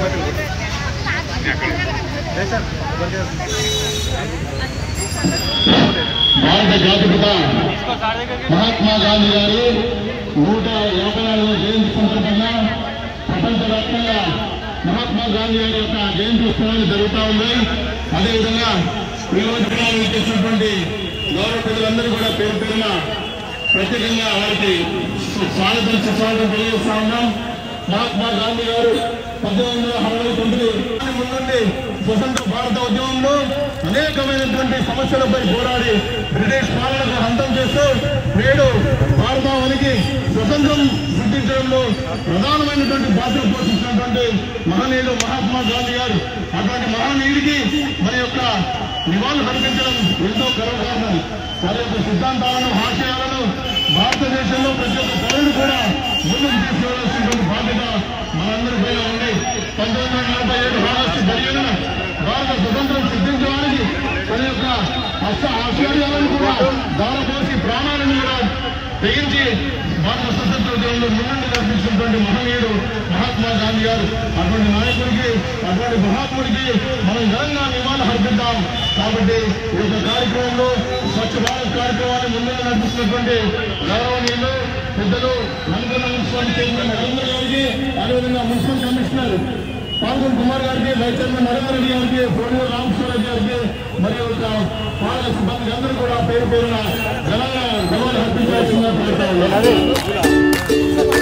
భారత జాతిపిత మహాత్మా గాంధీ గారి నూట యాభై నాలుగవ జయంతి సందర్భంగా ప్రపంచవ్యాప్తంగా మహాత్మా గాంధీ గారి యొక్క జయంతి ఉత్సవాలు జరుగుతూ ఉన్నాయి అదేవిధంగా ఈ రోజు విరాళం ఇచ్చేసినటువంటి గౌరవ ప్రజలందరూ కూడా పేరు పేరున ప్రత్యేకంగా వారికి స్వాగతం సుస్వాగతం తెలియజేస్తా ఉన్నాం మహాత్మా గాంధీ గారు పద్దెనిమిది వందల అరవై తొమ్మిది ముందుండి స్వతంత్ర భారత ఉద్యమంలో అనేకమైనటువంటి సమస్యలపై పోరాడి బ్రిటిష్ పాలనకు అంతం చేస్తూ నేడు భారతావనికి స్వతంత్రం సిద్ధించడంలో ప్రధానమైనటువంటి పాత్ర పోషించినటువంటి మహనీయుడు మహాత్మా గాంధీ గారు అటువంటి మహనీయుడికి మన యొక్క నివాళులు కల్పించడం ఎంతో గర్వకారణం వారి యొక్క సిద్ధాంతాలను ఆశయాలను భారతదేశంలో ప్రతి ఒక్క పౌరుడు కూడా ముందుకు తీసుకువెళ్లాల్సినటువంటి బాధ్యత మనందరిపైన ఉంది పంతొమ్మిది వందల నలభై ఏడు ఆగస్టు పదిహేనున భారత స్వతంత్రం సిద్ధించడానికి తన యొక్క అష్ట ఆశ్చర్యాలను కూడా దారపోసి ప్రాణాలను కూడా తెగించి భారత స్వతంత్ర ఉద్యమంలో ముందు నడిపించినటువంటి మహనీయుడు మహాత్మా గాంధీ గారు అటువంటి నాయకుడికి అటువంటి మహాత్ముడికి మనం ఘనంగా నివాళులు అర్పిద్దాం కాబట్టి ఈ యొక్క కార్యక్రమంలో స్వచ్ఛ భారత్ కార్యక్రమాన్ని ముందుకు నడిపిస్తున్నటువంటి గౌరవనీయులు పెద్దలు నల్గొండ మున్సిపల్ చైర్మన్ నరేంద్ర గారికి అదేవిధంగా మున్సిపల్ కమిషనర్ పాల్గొన్ కుమార్ గారికి వైస్ చైర్మన్ నరేంద్ర రెడ్డి గారికి పోలీసు రామకృష్ణారెడ్డి గారికి మరియు ఒక పాలక సిబ్బంది అందరూ కూడా పేరు పేరున ఘనంగా నివాళులు అర్పించాల్సిందిగా కోరుతా ఉన్నాను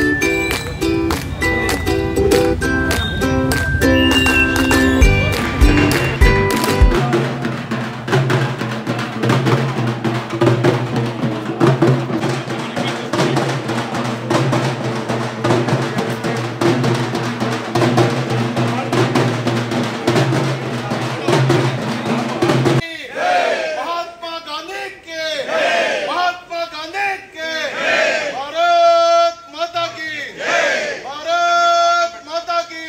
महात्मा गांधी के महात्मा गांधी के भारत माता की भारत माता की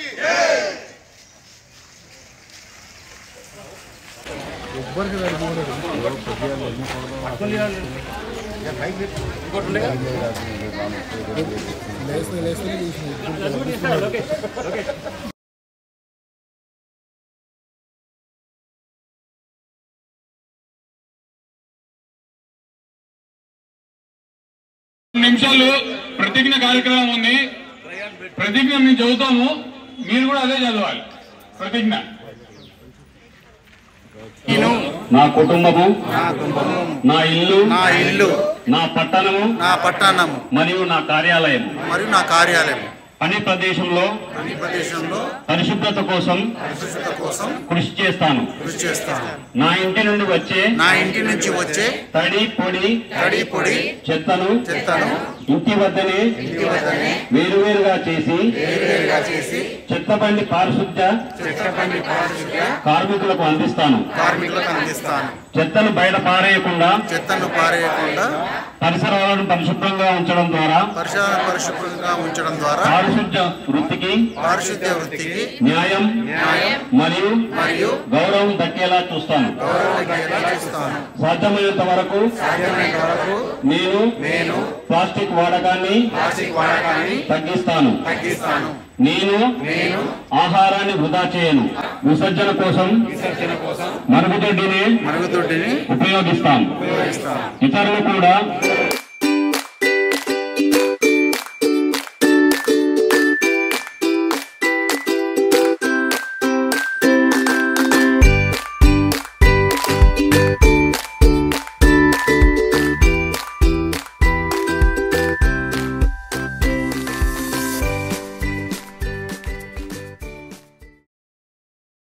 నిమిషాలు ప్రతిజ్ఞ కార్యక్రమం ఉంది ప్రతిజ్ఞ మేము చదువుతాము మీరు కూడా అదే చదవాలి ప్రతిజ్ఞ నా కుటుంబము నా ఇల్లు నా ఇల్లు నా పట్టణము నా పట్టణము మరియు నా కార్యాలయం మరియు నా కార్యాలయం పని ప్రదేశంలో ఈ ప్రదేశంలో పరిశుభ్రత కోసం పరిశుభ్రత కోసం కృషి చేస్తాను కృషి చేస్తాను నా ఇంటి నుండి వచ్చే నా ఇంటి నుంచి వచ్చే తడి పొడి తడి పొడి చెత్తను చెత్తను ఇంటి వద్దనే ఇంటి వద్దనే వేరువేరుగా చేసి వేరువేరుగా చేసి చెత్త బండి పారిశుద్ధ్య చెత్త బండి పారిశుద్ధ్య కార్మికులకు అందిస్తాను కార్మికులకు అందిస్తాను చెత్తను బయట పారేయకుండా చెత్తను పారేయకుండా పరిసరాలను పరిశుభ్రంగా ఉంచడం ద్వారా పరిసర పరిశుభ్రంగా ఉంచడం ద్వారా పారిశుద్ధ్య వృత్తికి పారిశుద్ధ్య వృత్తికి న్యాయం న్యాయం మరియు మరియు గౌరవం దక్కేలా చూస్తాను గౌరవం చేస్తాను సాధ్యమైనంత వరకు సాధ్యమైనంత వరకు నేను నేను ప్లాస్టిక్ వాడకాన్ని ప్లాస్టిక్ వాడకాన్ని తగ్గిస్తాను తగ్గిస్తాను నేను నేను ఆహారాన్ని వృధా చేయను విసర్జన కోసం విసర్జన కోసం మరుగుదొడ్డిని మరుగుదొడ్డిని ఉపయోగిస్తాను ఉపయోగిస్తాను ఇతరులు కూడా